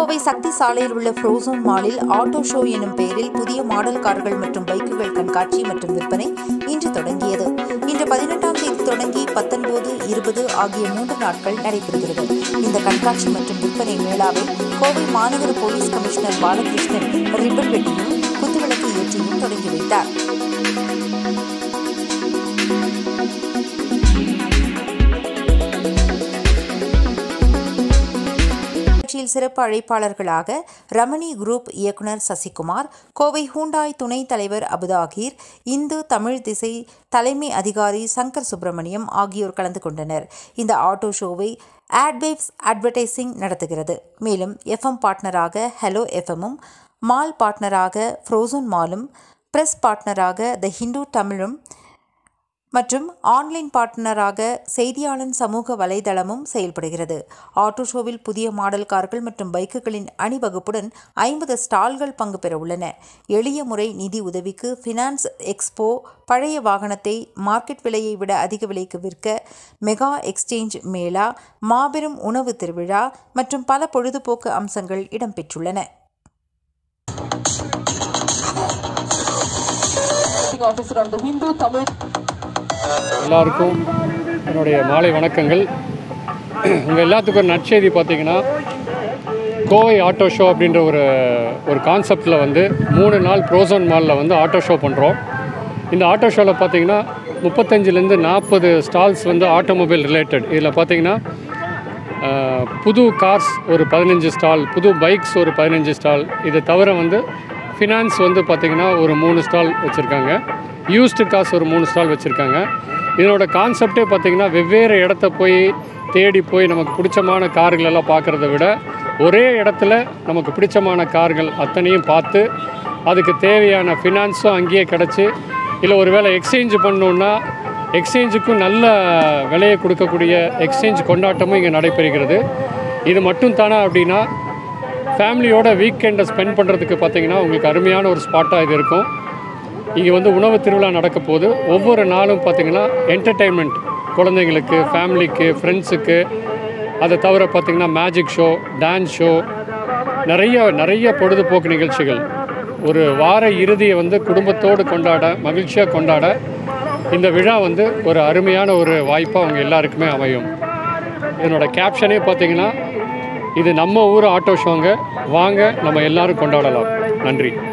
கோவை சக்தி சாலையில் உள்ள ஃப்ரோசோன் மாலில் ஆட்டோ ஷோ எனும் பெயரில் புதிய மாடல் கார்கள் மற்றும் பைக்குகள் கண்காட்சி மற்றும் விற்பனை இன்று தொடங்கியது இன்று பதினெட்டாம் தேதி தொடங்கி பத்தொன்பது இருபது ஆகிய மூன்று நாட்கள் நடைபெறுகிறது இந்த கண்காட்சி மற்றும் விற்பனை மேளாவை கோவை மாநகர போலீஸ் கமிஷனர் பாலகிருஷ்ணன் ரிப்பன் வெட்டியும் குத்துவிளக்கு ஏற்றியும் தொடங்கி வைத்தார் நிகழ்ச்சியில் சிறப்பு அழைப்பாளர்களாக ரமணி குரூப் இயக்குனர் சசிகுமார் கோவை ஹூண்டாய் துணைத் தலைவர் அபுதாகீர் இந்து தமிழ் திசை தலைமை அதிகாரி சங்கர் சுப்பிரமணியம் ஆகியோர் கலந்து கொண்டனர் இந்த ஆட்டோ ஷோவை ஆட்வேவ்ஸ் அட்வர்டைசிங் நடத்துகிறது மேலும் எஃப்எம் பார்ட்னராக ஹலோ எஃப்எம்மும் மால் பார்ட்னராக ஃப்ரோசன் மாலும் பிரஸ் பார்ட்னராக த ஹிந்து தமிழும் மற்றும் ஆன்லைன் பார்ட்னராக செய்தியாளன் சமூக வலைதளமும் செயல்படுகிறது ஆட்டோ ஷோவில் புதிய மாடல் கார்கள் மற்றும் பைக்குகளின் அணிவகுப்புடன் ஐம்பது ஸ்டால்கள் பங்கு பெற உள்ளன எளிய முறை நிதி உதவிக்கு ஃபினான்ஸ் எக்ஸ்போ பழைய வாகனத்தை மார்க்கெட் விலையை விட அதிக விலைக்கு விற்க மெகா எக்ஸ்சேஞ்ச் மேளா மாபெரும் உணவு திருவிழா மற்றும் பல பொழுதுபோக்கு அம்சங்கள் இடம்பெற்றுள்ளன officer of the Hindu Tamil எல்லாருக்கும் என்னுடைய மாலை வணக்கங்கள் உங்கள் எல்லாத்துக்கும் ஒரு நற்செய்தி பார்த்தீங்கன்னா கோவை ஆட்டோ ஷோ அப்படின்ற ஒரு ஒரு கான்செப்டில் வந்து மூணு நாள் ப்ரோசோன் மாலில் வந்து ஆட்டோ ஷோ பண்ணுறோம் இந்த ஆட்டோ ஷோவில் பார்த்தீங்கன்னா முப்பத்தஞ்சுலேருந்து நாற்பது ஸ்டால்ஸ் வந்து ஆட்டோமொபைல் ரிலேட்டட் இதில் பார்த்தீங்கன்னா அஹ், புது கார்ஸ் ஒரு பதினஞ்சு ஸ்டால் புது பைக்ஸ் ஒரு பதினஞ்சு ஸ்டால் இதை தவிர வந்து ஃபினான்ஸ் வந்து பார்த்திங்கன்னா ஒரு மூணு ஸ்டால் வச்சுருக்காங்க யூஸ்டு கார்ஸ் ஒரு மூணு ஸ்டால் வச்சுருக்காங்க இதனோட கான்செப்டே பார்த்திங்கன்னா வெவ்வேறு இடத்த போய் தேடி போய் நமக்கு பிடிச்சமான கார்கள் எல்லாம் பார்க்குறத விட ஒரே இடத்துல நமக்கு பிடிச்சமான கார்கள் அத்தனையும் பார்த்து அதுக்கு தேவையான ஃபினான்ஸும் அங்கேயே கிடச்சி இல்லை ஒரு வேளை எக்ஸ்சேஞ்ச் பண்ணணுன்னா எக்ஸ்சேஞ்சுக்கும் நல்ல விலையை கொடுக்கக்கூடிய எக்ஸ்சேஞ்ச் கொண்டாட்டமும் இங்கே நடைபெறுகிறது இது மட்டும் தானே அப்படின்னா ஃபேமிலியோட வீக்கெண்டை ஸ்பெண்ட் பண்ணுறதுக்கு பார்த்தீங்கன்னா உங்களுக்கு அருமையான ஒரு ஸ்பாட்டாக இது இருக்கும் இங்கே வந்து உணவு திருவிழா நடக்க போது ஒவ்வொரு நாளும் பார்த்தீங்கன்னா என்டர்டெயின்மெண்ட் குழந்தைங்களுக்கு ஃபேமிலிக்கு ஃப்ரெண்ட்ஸுக்கு அதை தவிர பார்த்தீங்கன்னா மேஜிக் ஷோ டான்ஸ் ஷோ நிறைய நிறைய பொழுதுபோக்கு நிகழ்ச்சிகள் ஒரு வார இறுதியை வந்து குடும்பத்தோடு கொண்டாட மகிழ்ச்சியாக கொண்டாட இந்த விழா வந்து ஒரு அருமையான ஒரு வாய்ப்பாக அவங்க எல்லாருக்குமே அமையும் இதனோட கேப்ஷனே பார்த்தீங்கன்னா இது நம்ம ஊர் ஆட்டோ ஷோங்க வாங்க நம்ம எல்லாரும் கொண்டாடலாம் நன்றி